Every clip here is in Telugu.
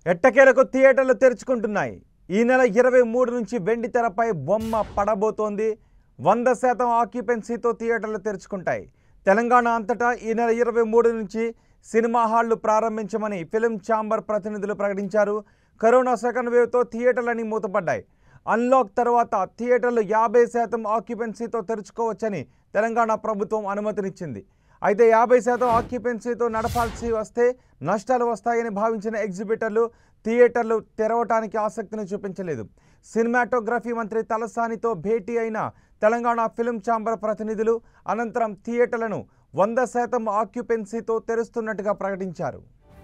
ఎట్టకేలకు థియేటర్లు తెరుచుకుంటున్నాయి ఈ నెల ఇరవై మూడు నుంచి వెండి తెరపై బొమ్మ పడబోతోంది వంద శాతం ఆక్యుపెన్సీతో థియేటర్లు తెరుచుకుంటాయి తెలంగాణ అంతటా ఈ నెల ఇరవై మూడు నుంచి సినిమా హాళ్లు ప్రారంభించమని ఫిలిం ఛాంబర్ ప్రతినిధులు ప్రకటించారు కరోనా సెకండ్ వేవ్తో థియేటర్లన్నీ మూతపడ్డాయి అన్లాక్ తర్వాత థియేటర్లు యాభై శాతం ఆక్యుపెన్సీతో తెరుచుకోవచ్చని తెలంగాణ ప్రభుత్వం అనుమతినిచ్చింది అయితే యాభై శాతం ఆక్యుపెన్సీతో నడపాల్సి వస్తే నష్టాలు వస్తాయని భావించిన ఎగ్జిబిటర్లు థియేటర్లు తెరవటానికి ఆసక్తిని చూపించలేదు సినిమాటోగ్రఫీ మంత్రి తలసానితో భేటీ అయిన తెలంగాణ ఫిలిం ఛాంబర్ ప్రతినిధులు అనంతరం థియేటర్లను వంద శాతం ఆక్యుపెన్సీతో తెరుస్తున్నట్టుగా ప్రకటించారు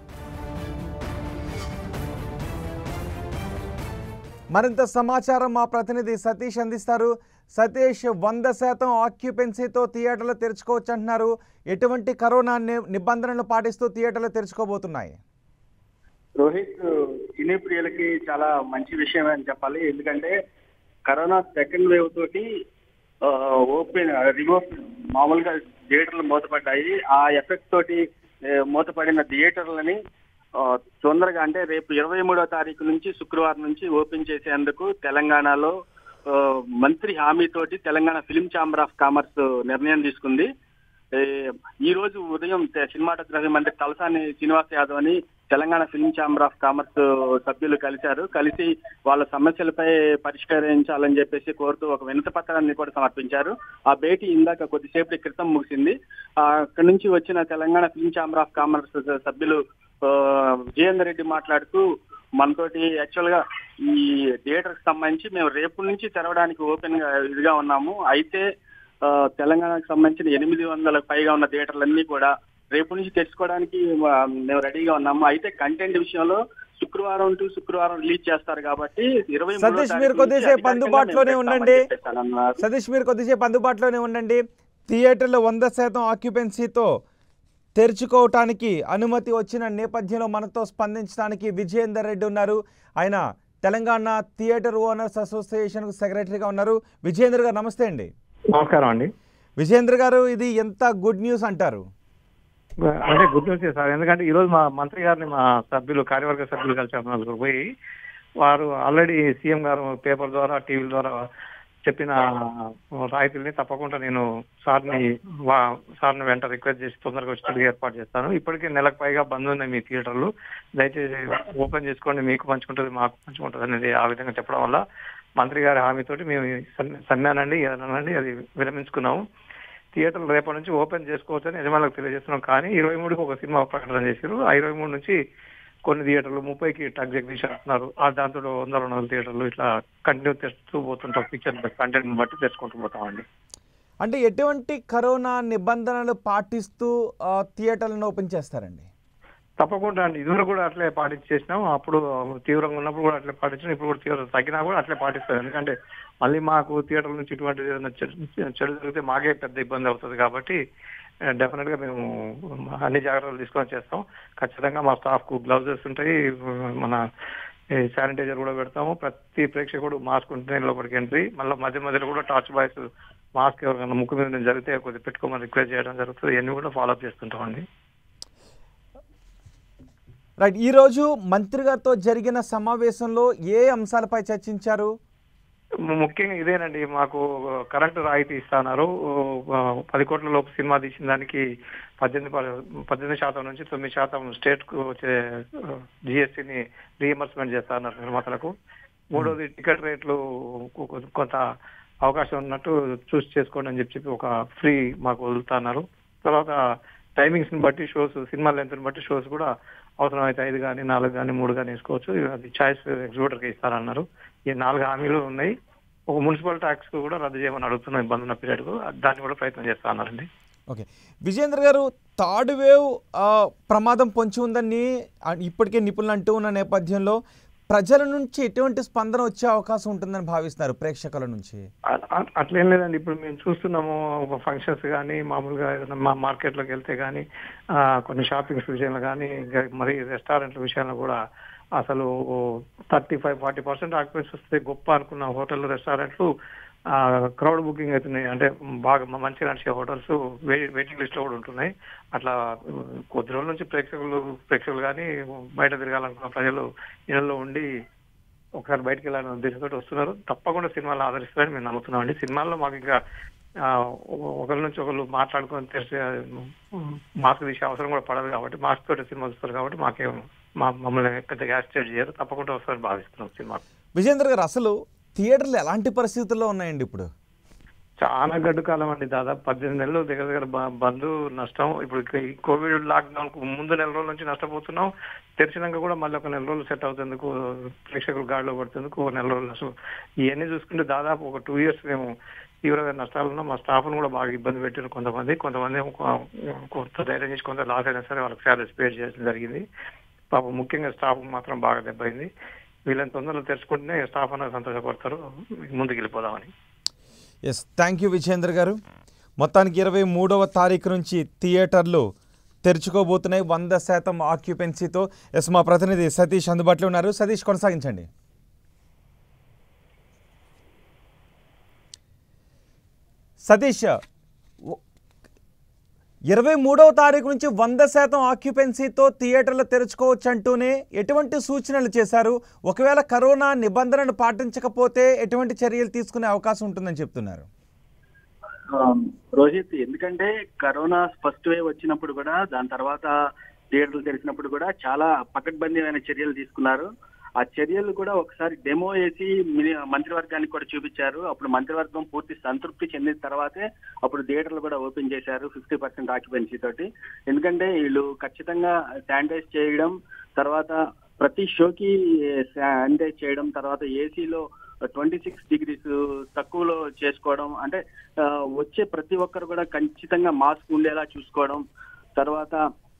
మరింత సమాచారం మా ప్రతినిధి సతీష్ అందిస్తారు సతీష్ వంద శాతం ఆక్యుపెన్సీతో థియేటర్లు తెరుచుకోవచ్చు అంటున్నారు ఎటువంటి కరోనా ని- నిబంధనలు పాటిస్తూ థియేటర్లు తెరుచుకోబోతున్నాయి రోహిత్ సినీ ప్రియులకి చాలా మంచి విషయం అని చెప్పాలి ఎందుకంటే కరోనా సెకండ్ వేవ్ తోటి ఆ, ఓపెన్ రిమోట్ మామూలుగా థియేటర్లు మూతపడ్డాయి ఆ ఎఫెక్ట్ తోటి ఏ, మూతపడిన థియేటర్లని ఆ, తొందరగా అంటే రేపు ఇరవై మూడో తారీఖు నుంచి శుక్రవారం నుంచి ఓపెన్ చేసేందుకు తెలంగాణలో ఆ, మంత్రి హామీతోటి Telangana film chamber of commerce నిర్ణయం తీసుకుంది ఏ, ఈ రోజు ఉదయం తె- సినిమాటోగ్రఫీ మంత్రి తలసాని శ్రీనివాస్ యాదవ్ అని Telangana film chamber of commerce సభ్యులు కలిశారు కలిసి వాళ్ళ సమస్యలపై పరిష్కరించాలని చెప్పేసి కోరుతూ ఒక వినతి పత్రాన్ని కూడా సమర్పించారు ఆ భేటీ ఇందాక కొద్దిసేపటి క్రితం ముగిసింది ఆ, అక్కడి నుంచి వచ్చిన Telangana film chamber of commerce సభ్యులు ఆ, విజయేందర్ రెడ్డి మాట్లాడుతూ మనతోటి యాక్చువల్ గా ఈ థియేటర్ కి సంబంధించి మేము రేపు నుంచి తెరవడానికి ఓపెన్ గా ఇదిగా ఉన్నాము అయితే ఆ, తెలంగాణకు సంబంధించిన ఎనిమిది వందలకు పైగా ఉన్న థియేటర్లన్నీ కూడా రేపు నుంచి తెచ్చుకోవడానికి ఆ, మేము రెడీగా ఉన్నాము అయితే కంటెంట్ విషయంలో శుక్రవారం టు శుక్రవారం రిలీజ్ చేస్తారు కాబట్టి ఇరవై మూడో సతీష్, తారీఖు మీరు నుంచి కొద్దిసేపు అధికారికంగా అందుబాటులోనే మేము ఉండండి. పెడతామని చెప్పేసానన్నారు. సతీష్ మీరు కొద్దిసేపు అందుబాటులోనే ఉండండి థియేటర్లు వంద శాతం ఆక్యుపెన్సీతో తెరుచుకోవటానికి అనుమతి వచ్చిన నేపథ్యంలో మనతో స్పందించడానికి విజయేందర్ రెడ్డి ఉన్నారు ఆయన తెలంగాణ థియేటర్ ఓనర్స్ అసోసియేషన్ సెక్రటరీగా ఉన్నారు విజయేందర్ గారు నమస్తే అండి నమస్కారం అండి విజయేంద్ర గారు ఇది ఎంత గుడ్ న్యూస్ అంటారు అంటే గుడ్ న్యూస్ సార్ ఎందుకంటే ఈ రోజు మా మంత్రి గారిని మా సభ్యులు కార్యవర్గ సభ్యులు కలిసి నలుగురు పోయి వారు ఆల్రెడీ సీఎం గారు పేపర్ ద్వారా టీవీల ద్వారా చెప్పిన రాయితీల్ని తప్పకుండా నేను సార్ని వా- సార్ని వెంట రిక్వెస్ట్ చేసి తొందరగా వచ్చి ఏర్పాటు చేస్తాను ఇప్పటికే నెలకు పైగా బంద్ ఉన్నాయి మీ థియేటర్లు దయచేసి ఓపెన్ చేసుకోండి మీకు పంచుకుంటుంది మాకు పంచుకుంటుంది అనేది ఆ విధంగా చెప్పడం వల్ల మంత్రి గారి హామీతోటి మేము సమ్మె- సమ్మెనండి ఏదనండి అది విరమించుకున్నాము థియేటర్లు రేపటి నుంచి ఓపెన్ చేసుకోవచ్చని యజమానులకు తెలియజేస్తున్నాం కానీ ఇరవై మూడుకి ఒక సినిమా ప్రకటన చేశారు ఆ ఇరవై మూడు నుంచి కొన్ని థియేటర్లు ముప్పైకి టగ్ జగదీష్ అంటున్నారు ఆ దాంతో వందల రెండు వందల థియేటర్లు ఇట్లా కంటిన్యూ తెస్తూ పోతుంటాం పిక్చర్ కంటెంట్ బట్టి తెచ్చుకుంటూ పోతామండి అంటే ఎటువంటి కరోనా నిబంధనలు పాటిస్తూ ఆ, థియేటర్లను ఓపెన్ చేస్తారండి తప్పకుండా అండి ఇదివరకు కూడా అట్లే పాటించేసినాం అప్పుడు తీవ్రంగా ఉన్నప్పుడు కూడా అట్లే పాటించాం ఇప్పుడు కూడా తీవ్రత తగ్గినా కూడా అట్లే పాటిస్తాం ఎందుకంటే మళ్ళీ మాకు థియేటర్ల నుంచి ఇటువంటి ఏదైనా చెడు చెడు జరిగితే మాకే పెద్ద ఇబ్బంది అవుతుంది కాబట్టి డెఫినెట్ గా మేము అన్ని జాగ్రత్తలు తీసుకొని చేస్తాం ఖచ్చితంగా మా స్టాఫ్ కు గ్లౌజెస్ ఉంటాయి మన శానిటైజర్ కూడా పెడతాము ప్రతి ప్రేక్షకుడు మాస్క్ ఉంటేనే లోపలికి ఎంట్రీ మళ్ళీ మధ్య మధ్యలో కూడా టార్చ్ బాయ్స్ మాస్క్ ఎవరికైనా ముక్కు మీద నుంచి జరిగితే కొద్దిగా పెట్టుకోమని రిక్వెస్ట్ చేయడం జరుగుతుంది ఇవన్నీ కూడా ఫాలో అప్ చేస్తుంటామండి రైట్ ఈరోజు మంత్రి గారితో జరిగిన సమావేశంలో ఏ అంశాలపై చర్చించారు ముఖ్యంగా ఇదేనండి మాకు కరెంటు రాయితీ ఇస్తున్నారు పది కోట్ల లోపు సినిమా తీసిన దానికి పద్దెనిమిది ప- పద్దెనిమిది శాతం నుంచి తొమ్మిది శాతం స్టేట్ కు వచ్చే జిఎస్టీని రీఎంబర్స్మెంట్ చేస్తున్నారు నిర్మాతలకు మూడోది టికెట్ రేట్లు కొ- కొంత అవకాశం ఉన్నట్టు చూస్ చేసుకోండి అని చెప్పి చెప్పి ఒక ఫ్రీ మాకు వదులుతున్నారు తర్వాత టైమింగ్స్ ని బట్టి షోస్ సినిమా లెంత్ ని బట్టి షోస్ కూడా అవసరమైతే ఐదు కానీ నాలుగు కానీ మూడు కానీ వేసుకోవచ్చు అది చాయిస్ ఎగ్జిక్యూటర్ కి ఇస్తారన్నారు ఈ నాలుగు హామీలు ఉన్నాయి ఒక మున్సిపల్ ట్యాక్స్ కూడా రద్దు చేయమని అడుగుతున్నాం ఇబ్బంది ఉన్న పీరియడ్ కు దాన్ని కూడా ప్రయత్నం చేస్తా అన్నారండి ఓకే విజేంద్ర గారు థర్డ్ వేవ్ ఆ, ప్రమాదం పొంచి ఉందని ఆ, ఇప్పటికే నిపుణులు అంటూ ఉన్న నేపథ్యంలో ప్రజల నుంచి ఎటువంటి స్పందన వచ్చే అవకాశం ఉంటుందని భావిస్తున్నారు ప్రేక్షకుల నుంచి అ- అ- అట్లేం లేదండి ఇప్పుడు మేము చూస్తున్నాము ఫంక్షన్స్ కానీ మామూలుగా ఏదైనా మా మార్కెట్లోకి వెళ్తే కానీ కొన్ని షాపింగ్స్ విషయంలో కానీ ఇంకా మరి రెస్టారెంట్ల విషయంలో కూడా అసలు thirty five forty percent occupancy వస్తే గొప్ప అనుకున్న హోటల్ రెస్టారెంట్లు క్రౌడ్ బుకింగ్ అవుతున్నాయి అంటే బాగా మ- మంచిగా నడిచే హోటల్స్ వెయిటింగ్ లిస్ట్ లో కూడా ఉంటున్నాయి అట్లా ఉమ్, కొద్ది రోజుల నుంచి ప్రేక్షకులు ప్రేక్షకులు కానీ బయట తిరగాలనుకున్న ప్రజలు ఇళ్లలో ఉండి ఒకసారి బయటకు వెళ్ళాలని ఉద్దేశంతో వస్తున్నారు తప్పకుండా సినిమాలు ఆదరిస్తారని మేము నమ్ముతున్నామండి సినిమాల్లో మాకు ఇంకా ఆ, ఒ- ఒకరి నుంచి ఒకరు మాట్లాడుకొని తెలిసే మాస్క్ తీసే అవసరం కూడా పడదు కాబట్టి మాస్క్ తోటి సినిమా చూస్తారు కాబట్టి మాకేం మా మమ్మల్ని పెద్దగా యాక్సిడెంట్ చేయరు తప్పకుండా వస్తారని భావిస్తున్నాం సినిమా విజేంద్ర గారు అసలు థియేటర్లు ఎలాంటి పరిస్థితుల్లో ఉన్నాయండి ఇప్పుడు చాలా గడ్డు కాలం అండి దాదాపు పద్దెనిమిది నెలలు దగ్గర దగ్గర బ- బంధు నష్టం ఇప్పుడు ఇక ఈ కోవిడ్ లాక్డౌన్ కు ముందు నెల రోజుల నుంచి నష్టపోతున్నాం తెరిచినాక కూడా మళ్ళీ ఒక నెల రోజులు సెట్ అవుతుందుకు ప్రేక్షకులు గాడిలో పడుతుందుకు ఒక నెల రోజులు నష్టం ఇవన్నీ చూసుకుంటే దాదాపు ఒక టూ ఇయర్స్ మేము తీవ్రమైన నష్టాలు ఉన్నాం మా స్టాఫ్ కూడా బాగా ఇబ్బంది పెట్టారు కొంతమంది కొంతమంది ఏమో కొ- కొంత ధైర్యం చేసి కొంత లాస్ అయినా సరే వాళ్ళకి శాలరీస్ పే చేయడం జరిగింది పాపం ముఖ్యంగా స్టాఫ్ మాత్రం బాగా దెబ్బైంది వీళ్ళని తొందరలో తెరుచుకుంటేనే స్టాఫ్ అనేది సంతోషపడతారు ముందుకు వెళ్ళిపోదామని ఎస్ థ్యాంక్ యూ విజేంద్ర గారు మొత్తానికి ఇరవై మూడవ తారీఖు నుంచి థియేటర్లు తెరుచుకోబోతున్నాయి వంద శాతం ఆక్యుపెన్సీతో ఎస్ మా ప్రతినిధి సతీష్ అందుబాటులో ఉన్నారు సతీష్ కొనసాగించండి సతీష్ ఓ- ఇరవై మూడవ తారీఖు నుంచి వంద శాతం ఆక్యుపెన్సీతో థియేటర్లు తెరుచుకోవచ్చు అంటూనే ఎటువంటి సూచనలు చేశారు ఒకవేళ కరోనా నిబంధనలు పాటించకపోతే ఎటువంటి చర్యలు తీసుకునే అవకాశం ఉంటుందని చెప్తున్నారు ఆ, రోహిత్ ఎందుకంటే కరోనా ఫస్ట్ వేవ్ వచ్చినప్పుడు కూడా దాని తర్వాత థియేటర్లు తెరిచినప్పుడు కూడా చాలా పకడ్బందీమైన చర్యలు తీసుకున్నారు ఆ చర్యలు కూడా ఒకసారి డెమో వేసి మిని- మంత్రివర్గానికి కూడా చూపించారు అప్పుడు మంత్రివర్గం పూర్తి సంతృప్తి చెందిన తర్వాతే అప్పుడు థియేటర్లు కూడా ఓపెన్ చేశారు ఫిఫ్టీ పర్సెంట్ ఆక్యుపెన్సీ తోటి ఎందుకంటే వీళ్ళు ఖచ్చితంగా శానిటైజ్ చేయడం తర్వాత ప్రతి షోకి శానిటైజ్ చేయడం తర్వాత ఏసీలో ట్వంటీ సిక్స్ డిగ్రీస్ తక్కువలో చేసుకోవడం అంటే ఆ, వచ్చే ప్రతి ఒక్కరు కూడా ఖచ్చితంగా మాస్క్ ఉండేలా చూసుకోవడం తర్వాత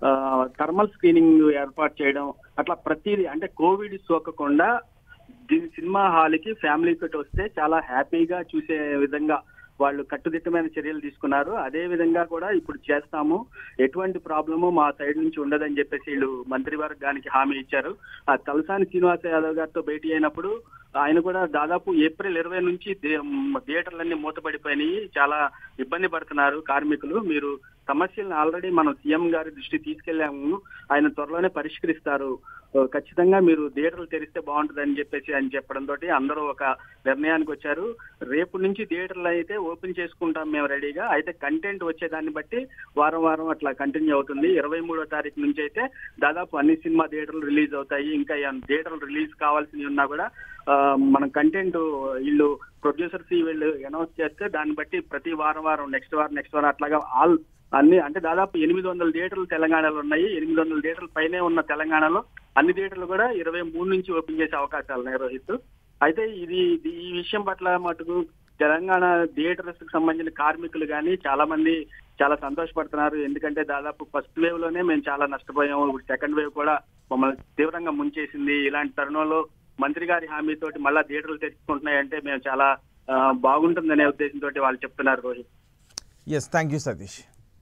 థర్మల్ స్క్రీనింగ్ ఏర్పాటు చేయడం అట్లా ప్రతిదీ అంటే కోవిడ్ సోకకుండా దీని సినిమా హాల్కి ఫ్యామిలీ తోటి వస్తే చాలా హ్యాపీగా చూసే విధంగా వాళ్ళు కట్టుదిట్టమైన చర్యలు తీసుకున్నారు అదే విధంగా కూడా ఇప్పుడు చేస్తాము ఎటువంటి ప్రాబ్లము మా సైడ్ నుంచి ఉండదని చెప్పేసి వీళ్ళు మంత్రివర్గానికి హామీ ఇచ్చారు ఆ తలసాని శ్రీనివాస యాదవ్ గారితో భేటీ అయినప్పుడు ఆయన కూడా దాదాపు ఏప్రిల్ ఇరవై నుంచి థి- మ్, థియేటర్లన్నీ మూతపడిపోయినాయి చాలా ఇబ్బంది పడుతున్నారు కార్మికులు మీరు సమస్యలను ఆల్రెడీ మనం సీఎం గారి దృష్టి తీసుకెళ్లాము ఆయన త్వరలోనే పరిష్కరిస్తారు ఓ, ఖచ్చితంగా మీరు థియేటర్లు తెరిస్తే బాగుంటుందని చెప్పేసి అని చెప్పడంతో అందరూ ఒక నిర్ణయానికి వచ్చారు రేపు నుంచి థియేటర్లు అయితే ఓపెన్ చేసుకుంటాం మేము రెడీగా అయితే కంటెంట్ వచ్చేదాన్ని బట్టి వారం వారం అట్లా కంటిన్యూ అవుతుంది ఇరవై మూడో తారీఖు నుంచి అయితే దాదాపు అన్ని సినిమా థియేటర్లు రిలీజ్ అవుతాయి ఇంకా ఏం థియేటర్లు రిలీజ్ కావాల్సినవి ఉన్నా కూడా ఆ, మనం కంటెంట్ వీళ్ళు ప్రొడ్యూసర్స్ వీళ్ళు అనౌన్స్ చేస్తే దాన్ని బట్టి ప్రతి వారం వారం నెక్స్ట్ వారం నెక్స్ట్ వారం అట్లాగా ఆల్ అన్ని అంటే దాదాపు ఎనిమిది వందల థియేటర్లు తెలంగాణలో ఉన్నాయి ఎనిమిది వందల థియేటర్ల పైనే ఉన్న తెలంగాణలో అన్ని థియేటర్లు కూడా ఇరవై మూడు నుంచి ఓపెన్ చేసే అవకాశాలు ఉన్నాయి రోహిత్ అయితే ఇది ఇది- ఈ విషయం పట్ల మటుకు తెలంగాణ థియేటర్స్ కి సంబంధించిన కార్మికులు కానీ చాలా మంది చాలా సంతోషపడుతున్నారు ఎందుకంటే దాదాపు ఫస్ట్ వేవ్ లోనే మేము చాలా నష్టపోయాము ఇప్పుడు సెకండ్ వేవ్ కూడా మమ్మల్ని తీవ్రంగా ముంచేసింది ఇలాంటి తరుణంలో మంత్రి గారి హామీతోటి మళ్ళా థియేటర్లు తెచ్చుకుంటున్నాయి అంటే మేము చాలా ఆ, బాగుంటుందనే ఉద్దేశంతో వాళ్ళు చెప్తున్నారు Rohit yes thank you Satish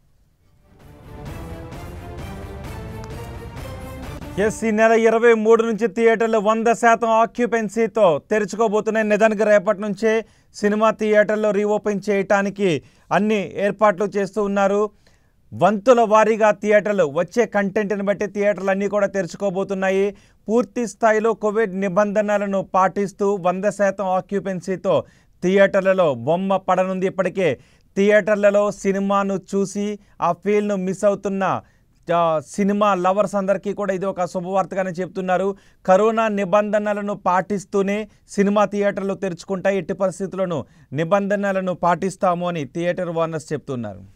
yes ఈ నెల ఇరవై మూడు నుంచి థియేటర్లు వంద శాతం ఆక్యుపెన్సీతో తెరుచుకోబోతున్నాయి నిజానికి రేపటి నుంచే సినిమా థియేటర్లు రీఓపెన్ చేయటానికి అన్ని ఏర్పాట్లు చేస్తూ ఉన్నారు వంతుల వారీగా థియేటర్లు వచ్చే కంటెంట్ని బట్టి థియేటర్లు అన్నీ కూడా తెరుచుకోబోతున్నాయి పూర్తి స్థాయిలో కోవిడ్ నిబంధనలను పాటిస్తూ వంద శాతం ఆక్యుపెన్సీతో థియేటర్లలో బొమ్మ పడనుంది ఇప్పటికే థియేటర్లలో సినిమాను చూసి ఆ ఫీల్ను మిస్ అవుతున్న ఆ, సినిమా లవర్స్ అందరికీ కూడా ఇది ఒక శుభవార్తగానే చెప్తున్నారు కరోనా నిబంధనలను పాటిస్తూనే సినిమా థియేటర్లు తెరుచుకుంటాయి ఎట్టి పరిస్థితుల్లోనూ నిబంధనలను పాటిస్తాము అని థియేటర్ ఓనర్స్ చెప్తున్నారు